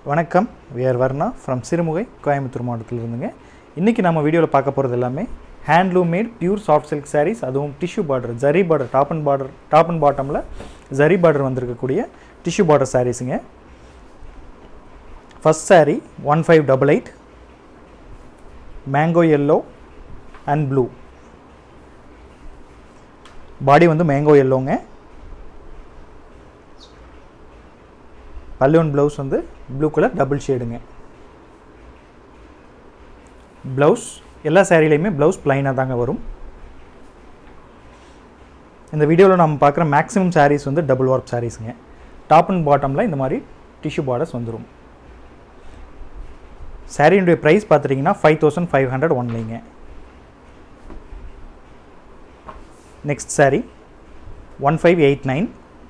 வணக்கம் V R Varna from Sirumugai Coimbatore மாவட்டத்தில் இருந்துங்க இன்றைக்கி நம்ம வீடியோவில் பார்க்க போகிறது எல்லாமே handloom made pure soft silk sarees அதுவும் tissue border zari border top and border top and பாட்டமில் ஜரி பார்டர் வந்திருக்கக்கூடிய டிஷ்யூ பார்டர் சாரீஸுங்க first saree one five double eight mango yellow and blue body வந்து மேங்கோ எல்லோங்க பல்லுவன் ப்ளவுஸ் வந்து ப்ளூ கலர் டபுள் ஷேடுங்க blouse எல்லா சேரீலையுமே ப்ளவுஸ் ப்ளைனாக தாங்க வரும் இந்த வீடியோவில் நம்ம பார்க்குற மேக்ஸிமம் sarees வந்து டபுள் ஒர்க் சாரீஸுங்க டாப் அண்ட் பாட்டமில் இந்த மாதிரி டிஷ்யூ பார்டர்ஸ் வந்துடும் சாரியுடைய ப்ரைஸ் பார்த்துட்டிங்கன்னா ஃபைவ் தௌசண்ட் ஃபைவ் ஹண்ட்ரட் ஒன்லிங்க next saree one five eight nine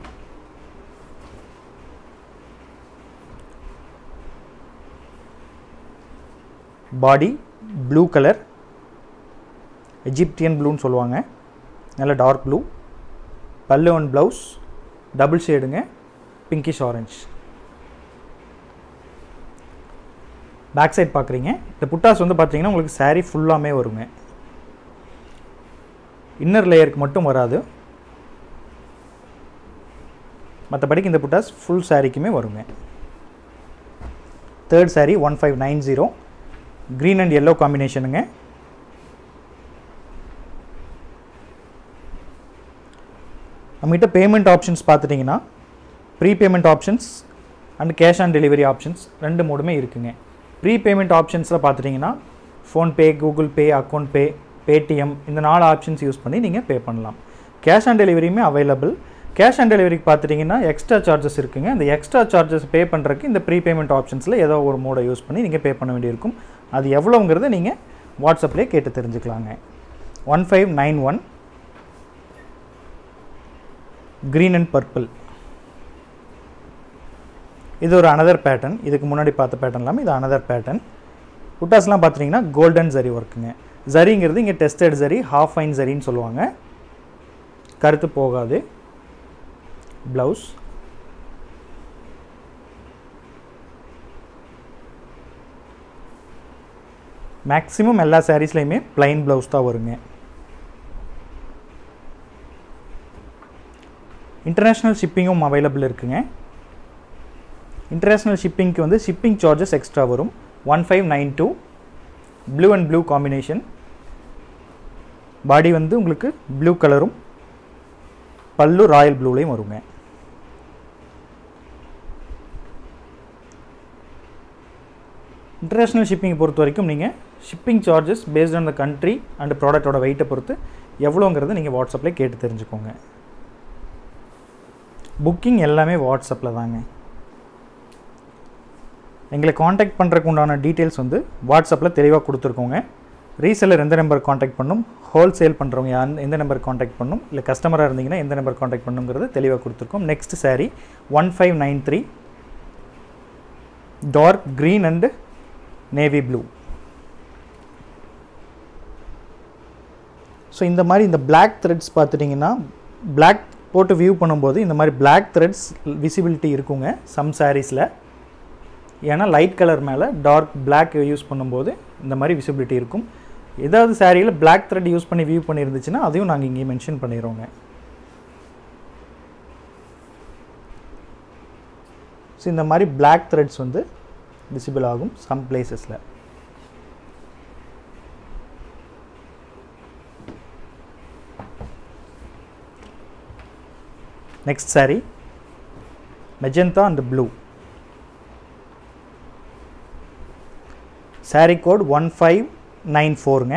body blue colour Egyptian ப்ளூன்னு சொல்லுவாங்க நல்ல dark blue pallu and blouse double ஷேடுங்க பிங்கிஷ் ஆரஞ்ச் பேக் சைட் பார்க்குறீங்க இந்த புட்டாஸ் வந்து பார்த்தீங்கன்னா உங்களுக்கு saree ஃபுல்லாமே வருங்க இன்னர் லேயருக்கு மட்டும் வராது மற்றபடிக்கு இந்த புட்டாஸ் ஃபுல் சாரீக்குமே வருங்க third saree one five nine zero green and yellow காம்பினேஷனுங்க நம்மகிட்ட பேமெண்ட் ஆப்ஷன்ஸ் பார்த்துட்டிங்கன்னா pre payment options and cash on delivery options ரெண்டு மூடுமே இருக்குங்க ப்ரீ பேமெண்ட் ஆப்ஷன்ஸில் பார்த்துட்டிங்கன்னா PhonePe Google Pay account pay Paytm இந்த நாலு ஆப்ஷன்ஸ் யூஸ் பண்ணி நீங்கள் பே பண்ணலாம் கேஷ் ஆன் டெலிவரியுமே அவைலபிள் கேஷ் ஆன் டெலிவரிக்கு பார்த்துட்டிங்கன்னா எக்ஸ்ட்ரா சார்ஜஸ் இருக்குங்க இந்த எக்ஸ்ட்ரா சார்ஜஸ் பே பண்ணுறதுக்கு இந்த ப்ரீ பேமெண்ட் ஆப்ஷன்ஸில் ஏதோ ஒரு மோடை யூஸ் பண்ணி நீங்கள் பே பண்ண வேண்டியிருக்கும் அது எவ்வளோங்கிறத நீங்கள் வாட்ஸ்அப்லேயே கேட்டு தெரிஞ்சுக்கலாங்க one five nine one green and purple இது ஒரு அனதர் பேட்டர்ன் இதுக்கு முன்னாடி பார்த்த பேட்டர்ன் இல்லாமல் இது அனதர் பேட்டர்ன் புட்டாஸ்லாம் பார்த்துட்டிங்கன்னா கோல்டன் ஜரி ஒர்க்குங்க ஜரிங்கிறது இங்கே டெஸ்டட் ஜரி ஹாஃப் ஃபைன் ஜரின்னு சொல்லுவாங்க கருத்து போகாது ப்ளவுஸ் மேக்ஸிமம் எல்லா சாரீஸ்லையுமே ப்ளைன் ப்ளவுஸ் தான் வருங்க இன்டர்நேஷ்னல் ஷிப்பிங்கும் அவைலபிள் இருக்குங்க இன்டர்நேஷ்னல் ஷிப்பிங்க்கு வந்து ஷிப்பிங் சார்ஜஸ் எக்ஸ்ட்ரா வரும் one five nine two blue and blue combination body வந்து உங்களுக்கு ப்ளூ கலரும் பல்லு ராயல் ப்ளூலையும் வருங்க இன்டர்நேஷ்னல் ஷிப்பிங் பொறுத்த வரைக்கும் நீங்கள் shipping charges based on the country and ப்ராடக்டோட வெயிட்டை பொறுத்து எவ்வளோங்கிறத நீங்கள் வாட்ஸ்அப்பில் கேட்டு தெரிஞ்சுக்கோங்க புக்கிங் எல்லாமே வாட்ஸ்அப்பில் தாங்க எங்களை காண்டாக்ட் பண்ணுறதுக்கு உண்டான டீட்டெயில்ஸ் வந்து வாட்ஸ்அப்பில் தெளிவாக கொடுத்துருக்கோங்க ரீசெல்லர் எந்த நம்பர் காண்டாக்ட் பண்ணும் ஹோல்சேல் பண்ணுறவங்க யார் எந்த நம்பர் காண்டாக்ட் பண்ணும் இல்லை கஸ்டமராக இருந்தீங்கன்னா எந்த நம்பர் காண்டாக்ட் பண்ணுங்கிறது தெளிவாக கொடுத்துருக்கோம் next saree one five nine three dark green and navy blue so இந்த மாதிரி இந்த பிளாக் த்ரெட்ஸ் பார்த்துட்டிங்கன்னா பிளாக் போட்டு வியூ பண்ணும்போது இந்த மாதிரி பிளாக் த்ரெட்ஸ் விசிபிலிட்டி இருக்குங்க சம் சாரீஸில் ஏன்னா லைட் கலர் மேலே டார்க் பிளாக் யூஸ் பண்ணும்போது இந்த மாதிரி விசிபிலிட்டி இருக்கும் ஏதாவது சாரியில் பிளாக் த்ரெட் யூஸ் பண்ணி வியூ பண்ணியிருந்துச்சுன்னா அதையும் நாங்கள் இங்கே மென்ஷன் பண்ணிடுறோங்க ஸோ இந்த மாதிரி பிளாக் த்ரெட்ஸ் வந்து விசிபிள் ஆகும் சம் பிளேசஸில் next saree magenta and blue saree code one five nine ஃபோருங்க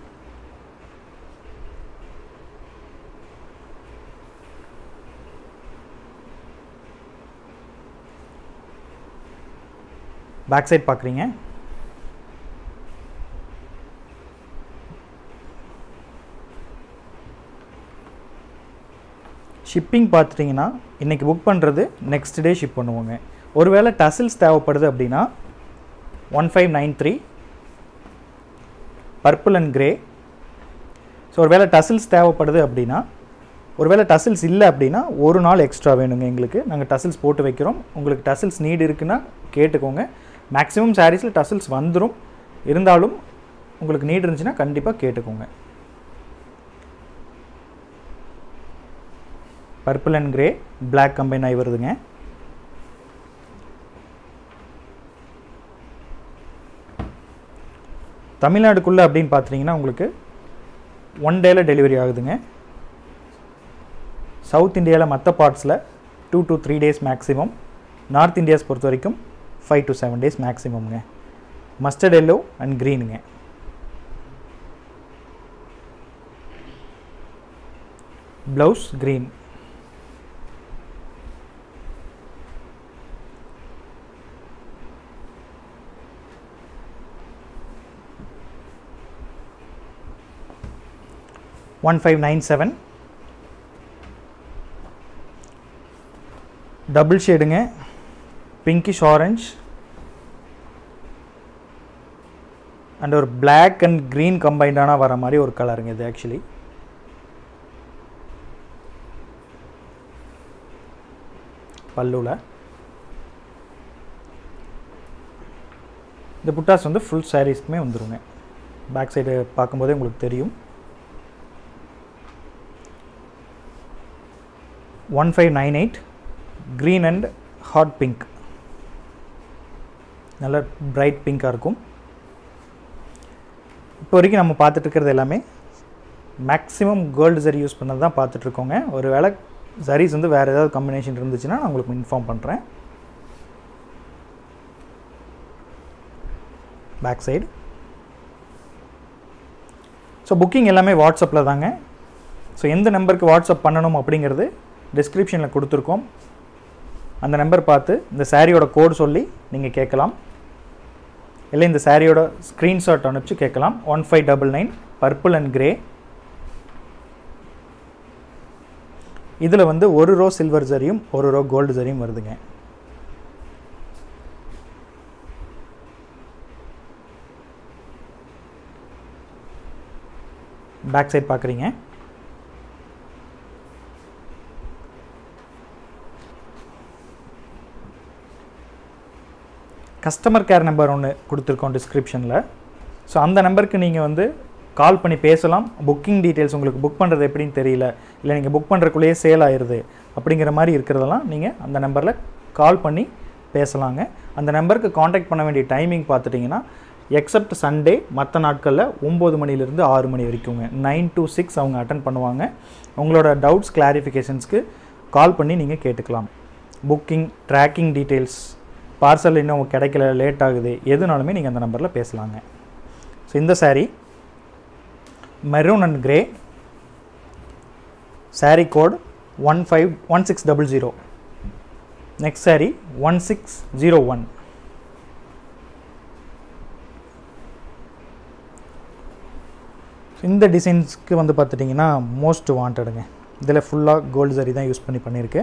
பேக் சைட் பார்க்குறீங்க ஷிப்பிங் பார்த்துட்டிங்கன்னா இன்றைக்கி புக் பண்ணுறது நெக்ஸ்ட் டே ஷிப் பண்ணுவோங்க ஒருவேளை டசில்ஸ் தேவைப்படுது அப்படின்னா one five nine three purple and grey so ஒரு வேளை டசில்ஸ் தேவைப்படுது அப்படின்னா ஒருவேளை டசில்ஸ் இல்லை அப்படின்னா ஒரு நாள் எக்ஸ்ட்ரா வேணுங்க எங்களுக்கு நாங்கள் டசில்ஸ் போட்டு வைக்கிறோம் உங்களுக்கு டசில்ஸ் நீட் இருக்குன்னா கேட்டுக்கோங்க மேக்ஸிமம் சாரீஸில் டசில்ஸ் வந்துடும் இருந்தாலும் உங்களுக்கு நீட் இருந்துச்சுன்னா கண்டிப்பாக கேட்டுக்கோங்க purple and grey Black combine ஆகி வருதுங்க தமிழ்நாடுக்குள்ளே அப்படின்னு பார்த்துட்டிங்கன்னா உங்களுக்கு ஒன் டேயில் டெலிவரி ஆகுதுங்க சவுத் இந்தியாவில் மற்ற பார்ட்ஸில் two to three days maximum north இந்தியாஸ் பொறுத்த வரைக்கும் ஃபைவ் to செவன் டேஸ் மேக்ஸிமம்ங்க மஸ்டர்ட் எல்லோ அண்ட் க்ரீனுங்க blouse green one five nine seven double ஷேடுங்க பிங்கிஷ் ஆரஞ்ச் அண்ட் ஒரு Black அண்ட் க்ரீன் கம்பைண்டான வர மாதிரி ஒரு கலருங்க இது ஆக்சுவலி பல்லுவில் இந்த புட்டாஸ் வந்து ஃபுல் சாரீஸ்க்குமே வந்துருங்க பேக் சைடு பார்க்கும்போதே உங்களுக்கு தெரியும் one five nine eight green and hot pink நல்ல பிரைட் பிங்காக இருக்கும் இப்போ வரைக்கும் நம்ம பார்த்துட்டு இருக்கிறது எல்லாமே மேக்ஸிமம் கோல்டு சரி யூஸ் பண்ணது தான் பார்த்துட்ருக்கோங்க ஒரு வேளை sarees வந்து வேறு ஏதாவது காம்பினேஷன் இருந்துச்சுன்னா நான் உங்களுக்கு இன்ஃபார்ம் பண்ணுறேன் பேக் சைடு ஸோ புக்கிங் எல்லாமே வாட்ஸ்அப்பில் தாங்க ஸோ எந்த நம்பருக்கு வாட்ஸ்அப் பண்ணணும் அப்படிங்கிறது டிஸ்கிரிப்ஷனில் கொடுத்துருக்கோம் அந்த நம்பர் பார்த்து இந்த சாரியோட கோடு சொல்லி நீங்கள் கேட்கலாம் இல்லை இந்த சாரியோட ஸ்க்ரீன்ஷாட் அனுப்பிச்சு கேட்கலாம் one five double nine purple and grey இதில் வந்து ஒரு ரோ சில்வர் ஜரியும் ஒரு ரோ கோல்டு ஜரியும் வருதுங்க பேக் சைட் பார்க்குறீங்க கஸ்டமர் கேர் நம்பர் ஒன்று கொடுத்துருக்கோம் டிஸ்கிரிப்ஷனில் ஸோ அந்த நம்பருக்கு நீங்கள் வந்து கால் பண்ணி பேசலாம் புக்கிங் டீட்டெயில்ஸ் உங்களுக்கு புக் பண்ணுறது எப்படின்னு தெரியல இல்லை நீங்கள் புக் பண்ணுறக்குள்ளேயே சேல் ஆயிடுது அப்படிங்கிற மாதிரி இருக்கிறதெல்லாம் நீங்கள் அந்த நம்பரில் கால் பண்ணி பேசலாங்க அந்த நம்பருக்கு காண்டாக்ட் பண்ண வேண்டிய டைமிங் பார்த்துட்டிங்கன்னா எக்ஸப்ட் சண்டே மற்ற நாட்களில் ஒம்பது மணிலேருந்து ஆறு மணி வரைக்குங்க நைன் to சிக்ஸ் அவங்க அட்டன் பண்ணுவாங்க உங்களோட டவுட்ஸ் கிளாரிஃபிகேஷன்ஸ்க்கு கால் பண்ணி நீங்கள் கேட்டுக்கலாம் புக்கிங் ட்ராக்கிங் டீட்டெயில்ஸ் பார்சல் இன்னும் கிடைக்கல லேட் ஆகுது எதுனாலுமே நீங்கள் அந்த நம்பரில் பேசலாங்க ஸோ இந்த saree maroon and grey saree code one five one six double zero next saree one six zero one இந்த டிசைன்ஸ்க்கு வந்து பார்த்துட்டிங்கன்னா மோஸ்ட் வாண்டடுங்க இதில் ஃபுல்லாக கோல்டு சரி தான் யூஸ் பண்ணி பண்ணியிருக்கு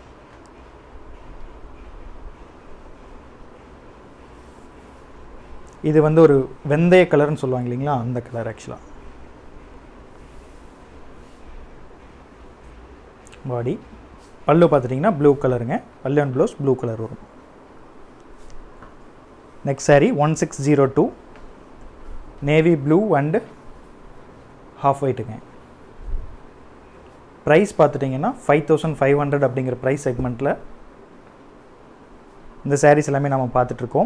இது வந்து ஒரு வெந்தய கலர்னு சொல்லுவாங்க இல்லைங்களா அந்த கலர் ஆக்சுவலாக பாடி பல்லு பார்த்துட்டிங்கன்னா ப்ளூ கலருங்க pallu and blouse blue colour வரும் next saree one six zero two navy blue and half ஒயிட்டுங்க ப்ரைஸ் பார்த்துட்டிங்கன்னா ஃபைவ் தௌசண்ட் ஃபைவ் ஹண்ட்ரட் அப்படிங்கிற ப்ரைஸ் செக்மெண்ட்டில் இந்த sarees எல்லாமே நம்ம பார்த்துட்ருக்கோம்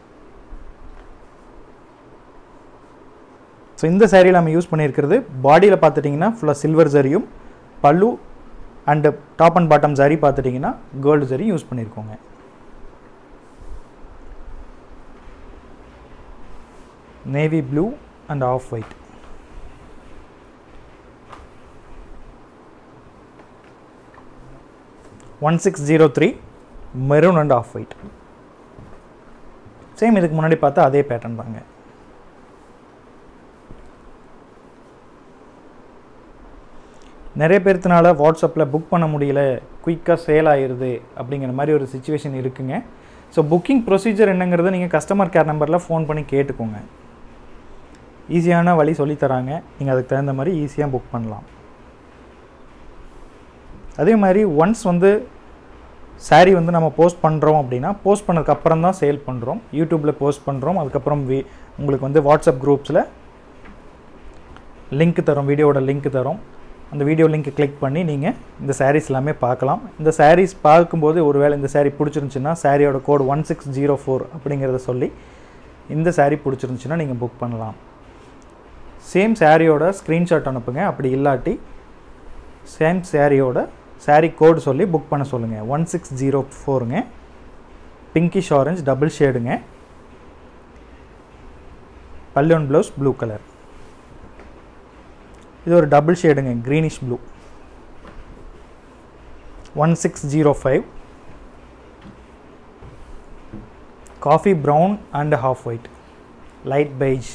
ஸோ இந்த சேரீயில் நம்ம யூஸ் பண்ணியிருக்கிறது பாடியில் பார்த்துட்டிங்கன்னா ஃபுல்லாக சில்வர் ஜரியும் pallu and top and bottom zari பார்த்துட்டிங்கன்னா கோல்டு ஜரி யூஸ் பண்ணியிருக்கோங்க navy blue and off white one six zero three maroon and off white same இதுக்கு முன்னாடி பார்த்தா அதே பேட்டர்ன் தாங்க நிறைய பேர்த்தினால வாட்ஸ்அப்பில் புக் பண்ண முடியல குயிக்காக சேல் ஆயிடுது அப்படிங்கிற மாதிரி ஒரு சுச்சுவேஷன் இருக்குங்க ஸோ புக்கிங் ப்ரொசீஜர் என்னங்கிறத நீங்கள் கஸ்டமர் கேர் நம்பரில் ஃபோன் பண்ணி கேட்டுக்கோங்க ஈஸியான வழி சொல்லித் தராங்க நீங்கள் அதுக்கு தகுந்த மாதிரி ஈஸியாக புக் பண்ணலாம் அதே மாதிரி ஒன்ஸ் வந்து saree வந்து நம்ம போஸ்ட் பண்ணுறோம் அப்படின்னா போஸ்ட் பண்ணதுக்கு அப்புறம் தான் சேல் பண்ணுறோம் யூடியூப்பில் போஸ்ட் பண்ணுறோம் அதுக்கப்புறம் வி உங்களுக்கு வந்து வாட்ஸ்அப் குரூப்ஸில் லிங்க் தரோம் வீடியோவோட லிங்க் தரோம் அந்த வீடியோ லிங்க் கிளிக் பண்ணி நீங்கள் இந்த sarees எல்லாமே பார்க்கலாம் இந்த sarees பார்க்கும்போது ஒருவேளை இந்த saree பிடிச்சிருந்துச்சுன்னா சாரியோட code one six zero four அப்படிங்கிறத சொல்லி இந்த saree பிடிச்சிருந்துச்சுன்னா நீங்கள் புக் பண்ணலாம் சேம் சாரியோட ஸ்க்ரீன்ஷாட் அனுப்புங்க அப்படி இல்லாட்டி சேம் சாரியோட saree கோட் சொல்லி புக் பண்ண சொல்லுங்கள் ஒன் சிக்ஸ் ஜீரோ ஃபோருங்க பிங்கிஷ் ஆரஞ்ச் டபுள் ஷேடுங்க பல்லுவன் ப்ளவுஸ் ப்ளூ கலர் இது ஒரு டபுள் ஷேடுங்க greenish blue one six zero five coffee brown and half white light beige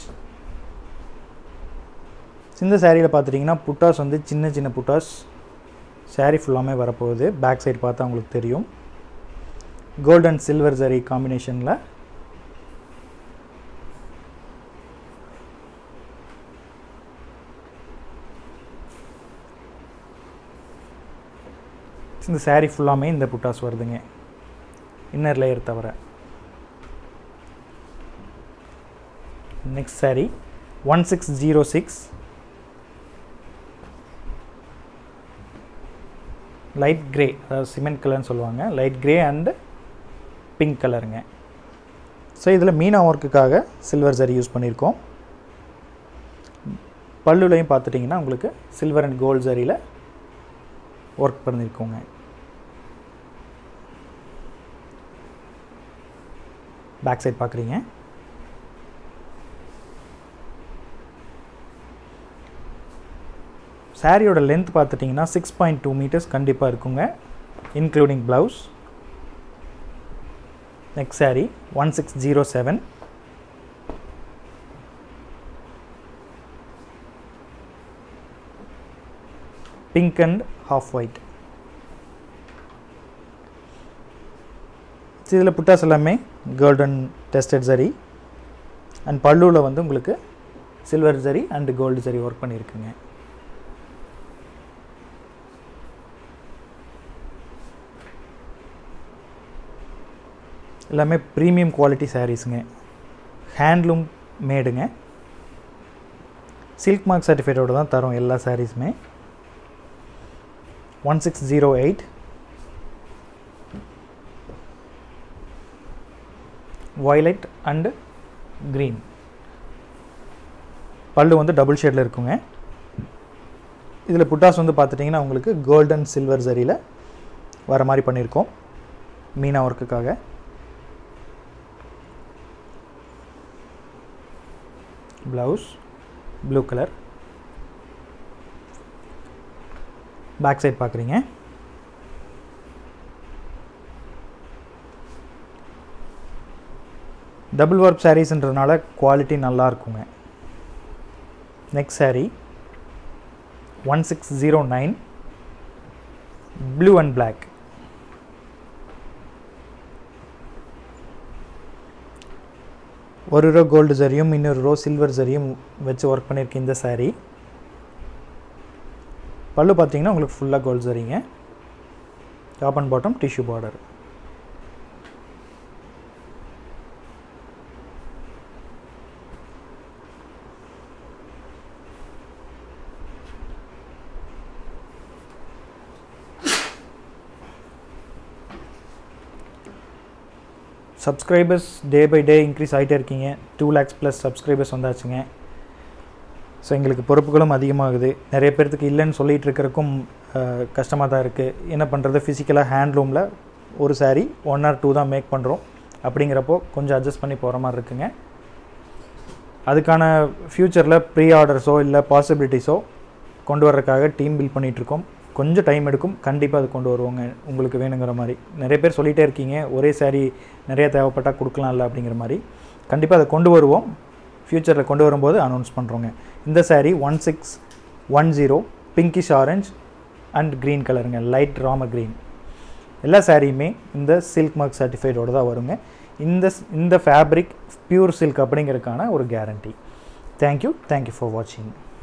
இந்த சேரீயில் பார்த்துட்டிங்கன்னா புட்டாஸ் வந்து சின்ன சின்ன புட்டாஸ் saree ஃபுல்லாமே வரப்போகுது பேக் சைடு பார்த்தா உங்களுக்கு தெரியும் கோல்ட் அண்ட் சில்வர் ஜரி காம்பினேஷனில் இந்த saree ஃபுல்லாமே இந்த புட்டாஸ் வருதுங்க இன்னர் லேயர் தவிர next saree one six zero six light grey அதாவது சிமெண்ட் கலர்னு சொல்லுவாங்க லைட் கிரே அண்டு பிங்க் கலருங்க ஸோ இதில் மீனா ஒர்க்குக்காக சில்வர் ஜரி யூஸ் பண்ணியிருக்கோம் பல்லுலையும் பார்த்துட்டிங்கன்னா உங்களுக்கு சில்வர் அண்ட் கோல்ட் ஜரியில் ஒர்க் பண்ணியிருக்கோங்க பேக் சைட் பார்க்குறீங்க சாரியோட லென்த் பார்த்துட்டிங்கன்னா சிக்ஸ் பாயிண்ட் டூ மீட்டர்ஸ் கண்டிப்பாக இருக்குங்க including blouse next sari one six zero seven pink and half white இதில் புட்டாஸ் எல்லாமே கோல்டன் டெஸ்டட் சரி அண்ட் பல்லுவில் வந்து உங்களுக்கு silver zari and gold zari work பண்ணியிருக்குங்க எல்லாமே ப்ரீமியம் குவாலிட்டி சாரீஸுங்க ஹேண்ட்லூம் மேடுங்க சில்க் மார்க் சர்டிஃபிகேட்டோட தான் தரோம் எல்லா சாரீஸுமே one six zero eight violet and green pallu வந்து டபுள் ஷேடில் இருக்குங்க இதில் புட்டாஸ் வந்து பார்த்துட்டிங்கன்னா உங்களுக்கு கோல்டன் சில்வர் ஜரியில் வர மாதிரி பண்ணியிருக்கோம் மீனா ஒர்க்குக்காக blouse blue colour back side பார்க்குறீங்க டபுள் ஒர்க் சாரீஸ்ன்றதுனால குவாலிட்டி நல்லா இருக்குங்க next sari one six zero nine blue and black ஒரு ரோ கோல்டு ஜரியும் இன்னொரு ரோ சில்வர் ஜரியும் வச்சு ஒர்க் பண்ணியிருக்கேன் இந்த saree பல்லு பார்த்தீங்கன்னா உங்களுக்கு ஃபுல்லாக கோல்டு ஜரிங்க top and bottom tissue border subscribers day by day increase ஆகிட்டே இருக்கீங்க டூ லேக்ஸ் ப்ளஸ் சப்ஸ்கிரைபர்ஸ் வந்தாச்சுங்க ஸோ எங்களுக்கு பொறுப்புகளும் அதிகமாகுது நிறைய பேர்த்துக்கு இல்லைன்னு சொல்லிகிட்டு இருக்கிறக்கும் கஷ்டமாக தான் இருக்குது என்ன பண்ணுறது ஃபிசிக்கலாக ஹேண்ட்லூமில் ஒரு saree ஒன் ஆர் டூ தான் மேக் பண்ணுறோம் அப்படிங்கிறப்போ கொஞ்சம் அட்ஜஸ்ட் பண்ணி போகிற மாதிரி இருக்குங்க அதுக்கான ஃப்யூச்சரில் ப்ரீ ஆர்டர்ஸோ இல்லை பாசிபிலிட்டிஸோ கொண்டு வர்றதுக்காக டீம் பில்ட் பண்ணிகிட்ருக்கோம் கொஞ்சம் டைம் எடுக்கும் கண்டிப்பாக அது கொண்டு வருவோங்க உங்களுக்கு வேணுங்கிற மாதிரி நிறைய பேர் சொல்லிகிட்டே இருக்கீங்க ஒரே saree நிறைய தேவைப்பட்டால் கொடுக்கலாம்ல அப்படிங்கிற மாதிரி கண்டிப்பாக அதை கொண்டு வருவோம் ஃப்யூச்சரில் கொண்டு வரும்போது அனௌன்ஸ் பண்ணுறோங்க இந்த saree one six one zero pinkish orange and green கலருங்க லைட் ராம க்ரீன் எல்லா சாரியுமே இந்த சில்க் மார்க் சர்டிஃபைடோடு தான் வருங்க இந்த இந்த ஃபேப்ரிக் பியூர் சில்க் அப்படிங்கிறதுக்கான ஒரு கேரண்டி தேங்க்யூ தேங்க்யூ ஃபார் வாட்சிங்